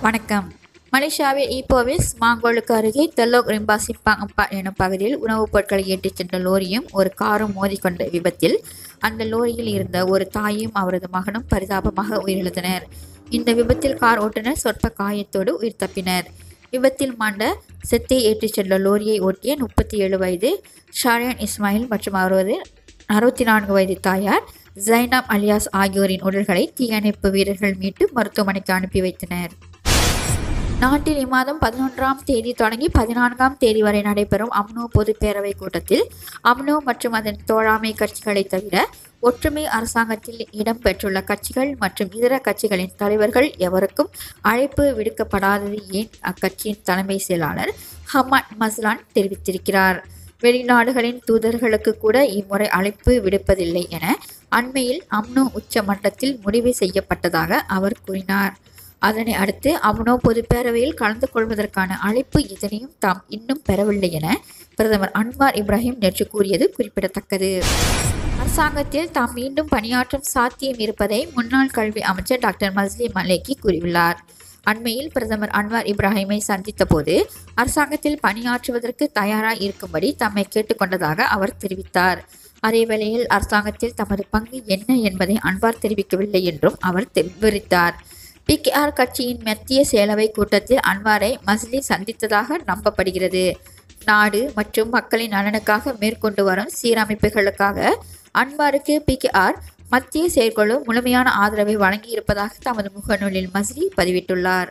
வணக்கம் மலேசியாவில் ஈப்போவில் ஸ்மாங்கோலுக்கு அருகே தெல்லோக் ரிம்பா சிப்பாங் அப்பா எனும் பகுதியில் உணவுப் பொருட்களை ஏற்றிச் சென்ற லோரியும் ஒரு காரும் மோதிக்கொண்ட விபத்தில் அந்த லோரியில் இருந்த ஒரு தாயும் அவரது மகனும் பரிதாபமாக உயிரிழந்தனர் இந்த விபத்தில் கார் ஓட்டுநர் சொற்ப காயத்தோடு உயிர் தப்பினர் விபத்தில் மாண்ட செத்தை ஏற்றிச் சென்ற லோரியை ஓட்டிய முப்பத்தி ஏழு வயது ஷாரியன் இஸ்மாயில் மற்றும் அவரது அறுபத்தி நான்கு வயது தாயார் ஜைனாப் அலியாஸ் ஆகியோரின் உடல்களை தீயணைப்பு வீரர்கள் மீட்டு மருத்துவமனைக்கு அனுப்பி வைத்தனர் நாட்டில் இம்மாதம் பதினொன்றாம் தேதி தொடங்கி பதினான்காம் தேதி வரை நடைபெறும் அம்னோ பொதுப் பேரவை கூட்டத்தில் அம்னோ மற்றும் அதன் தோழாமை கட்சிகளை தவிர ஒற்றுமை அரசாங்கத்தில் இடம்பெற்றுள்ள கட்சிகள் மற்றும் இதர கட்சிகளின் தலைவர்கள் எவருக்கும் அழைப்பு விடுக்கப்படாதது ஏன் அக்கட்சியின் தலைமை செயலாளர் ஹமாட் மஸ்லான் தெரிவித்திருக்கிறார் வெளிநாடுகளின் தூதர்களுக்கு கூட இம்முறை அழைப்பு விடுப்பதில்லை என அண்மையில் அம்னோ உச்ச மட்டத்தில் முடிவு செய்யப்பட்டதாக அவர் கூறினார் அதனை அடுத்து அம்னோ பொதுப்பேரவையில் கலந்து கொள்வதற்கான அழைப்பு எதனையும் தாம் இன்னும் பெறவில்லை என பிரதமர் அன்வார் இப்ராஹிம் நேற்று கூறியது குறிப்பிடத்தக்கது அரசாங்கத்தில் தாம் மீண்டும் பணியாற்றும் சாத்தியம் இருப்பதை முன்னாள் கல்வி அமைச்சர் டாக்டர் மஸ்லி மலேக்கி கூறியுள்ளார் அண்மையில் பிரதமர் அன்வார் இப்ராஹிமை சந்தித்த போது அரசாங்கத்தில் பணியாற்றுவதற்கு தயாராக இருக்கும்படி தம்மை கேட்டுக்கொண்டதாக அவர் தெரிவித்தார் அதேவேளையில் அரசாங்கத்தில் தமது பங்கு என்ன என்பதை அன்வார் தெரிவிக்கவில்லை என்றும் அவர் விவரித்தார் பிகேஆர் கட்சியின் மத்திய செயலவை கூட்டத்தில் அன்வாரை மஸ்லி சந்தித்ததாக நம்பப்படுகிறது நாடு மற்றும் மக்களின் நலனுக்காக மேற்கொண்டு வரும் சீரமைப்புகளுக்காக அன்வாருக்கு பிகேஆர் மத்திய செயற்குழு முழுமையான ஆதரவை வழங்கியிருப்பதாக தமது முகநூலில் மஸ்லி பதிவிட்டுள்ளார்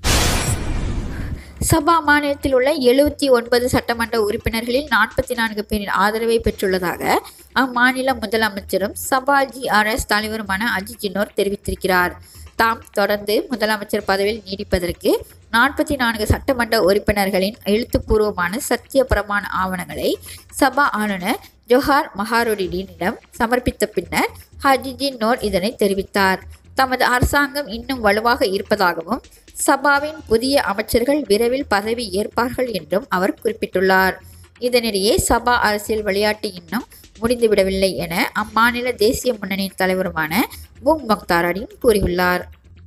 சபா மாநிலத்தில் உள்ள எழுபத்தி ஒன்பது சட்டமன்ற உறுப்பினர்களில் நாற்பத்தி நான்கு பேரின் ஆதரவை பெற்றுள்ளதாக அம்மாநில முதலமைச்சரும் சபா ஜிஆர்எஸ் தலைவருமான அஜித் ஜினோர் தெரிவித்திருக்கிறார் தாம் தொடர்ந்து முதலமைச்சர் பதவியில் நீடிப்பதற்கு நாற்பத்தி நான்கு சட்டமன்ற உறுப்பினர்களின் எழுத்துப்பூர்வமான சத்திய பிரமாண ஆவணங்களை சபா ஆளுநர் ஜொஹார் மஹாருடினிடம் சமர்ப்பித்த பின்னர் ஹஜிஜின் நோர் இதனை தெரிவித்தார் தமது அரசாங்கம் இன்னும் வலுவாக இருப்பதாகவும் சபாவின் புதிய அமைச்சர்கள் விரைவில் பதவி ஏற்பார்கள் என்றும் அவர் குறிப்பிட்டுள்ளார் இதனிடையே சபா அரசியல் விளையாட்டு இன்னும் முடிந்துவிடவில்லை என அம்மாநில தேசிய முன்னணியின் தலைவருமான புங் மக்தாரடியும் கூறியுள்ளார்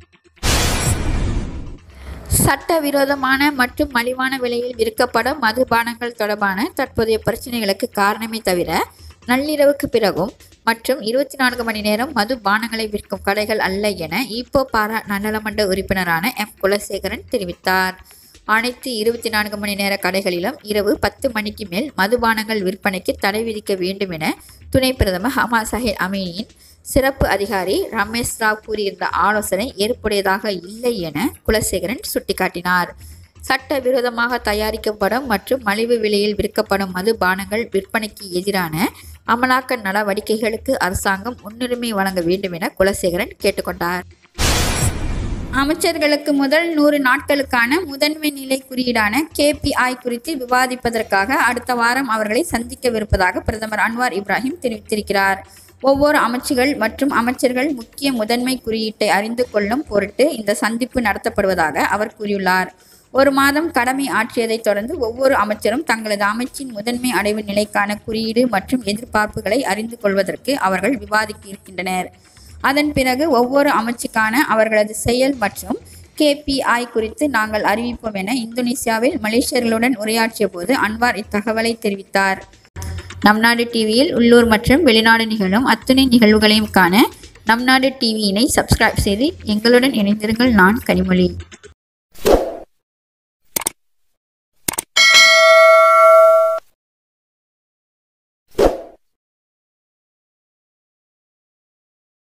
சட்டவிரோதமான மற்றும் மலிவான விலையில் விற்கப்படும் மதுபானங்கள் தொடர்பான தற்போதைய பிரச்சனைகளுக்கு காரணமே தவிர நள்ளிரவுக்கு பிறகும் மற்றும் இருபத்தி நான்கு மணி நேரம் மதுபானங்களை விற்கும் கடைகள் அல்ல என ஈப்போ பாரா நாடாளுமன்ற உறுப்பினரான எம் குலசேகரன் தெரிவித்தார் அனைத்து இருபத்தி நான்கு மணி நேர கடைகளிலும் இரவு பத்து மணிக்கு மேல் மதுபானங்கள் விற்பனைக்கு தடை விதிக்க வேண்டும் என துணை பிரதமர் ஹமா சஹிர் அமீனியின் சிறப்பு அதிகாரி ரமேஷ் ராவ் கூறியிருந்த ஆலோசனை ஏற்புடையதாக இல்லை என குலசேகரன் சுட்டிக்காட்டினார் சட்டவிரோதமாக தயாரிக்கப்படும் மற்றும் மலிவு விலையில் விற்கப்படும் மதுபானங்கள் விற்பனைக்கு எதிரான அமலாக்க நடவடிக்கைகளுக்கு அரசாங்கம் முன்னுரிமை வழங்க வேண்டும் என குலசேகரன் கேட்டுக்கொண்டார் அமைச்சர்களுக்கு முதல் நூறு நாட்களுக்கான முதன்மை நிலை குறியீடான கேபிஐ குறித்து விவாதிப்பதற்காக அடுத்த வாரம் அவர்களை சந்திக்கவிருப்பதாக பிரதமர் அன்வார் இப்ராஹிம் தெரிவித்திருக்கிறார் ஒவ்வொரு அமைச்சுகள் மற்றும் அமைச்சர்கள் முக்கிய முதன்மை குறியீட்டை அறிந்து கொள்ளும் பொருட்டு இந்த சந்திப்பு நடத்தப்படுவதாக அவர் கூறியுள்ளார் ஒரு மாதம் கடமை ஆற்றியதைத் தொடர்ந்து ஒவ்வொரு அமைச்சரும் தங்களது அமைச்சின் முதன்மை அடைவு நிலைக்கான குறியீடு மற்றும் எதிர்பார்ப்புகளை அறிந்து கொள்வதற்கு அவர்கள் விவாதிக்க இருக்கின்றனர் அதன் பிறகு ஒவ்வொரு அமைச்சுக்கான அவர்களது செயல் மற்றும் கேபிஐ குறித்து நாங்கள் அறிவிப்போம் என இந்தோனேசியாவில் மலேசியர்களுடன் உரையாற்றிய போது அன்வார் இத்தகவலை தெரிவித்தார் நம் நாடு டிவியில் உள்ளூர் மற்றும் வெளிநாடு நிகழும் அத்துணை நிகழ்வுகளையும் காண நம் நாடு டிவியினை சப்ஸ்கிரைப் செய்து எங்களுடன் இணைந்திருங்கள் நான் கனிமொழி